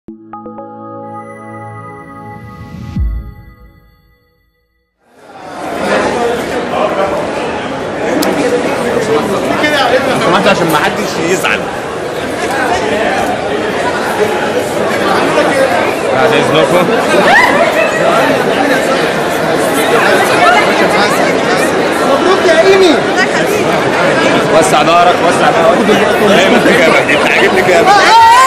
سمعت عشان ما حدش يزعل بعد اذنكم مبروك يا ايمي وسع دارك وسع دارك دايما انت جامد انت عاجبني جامد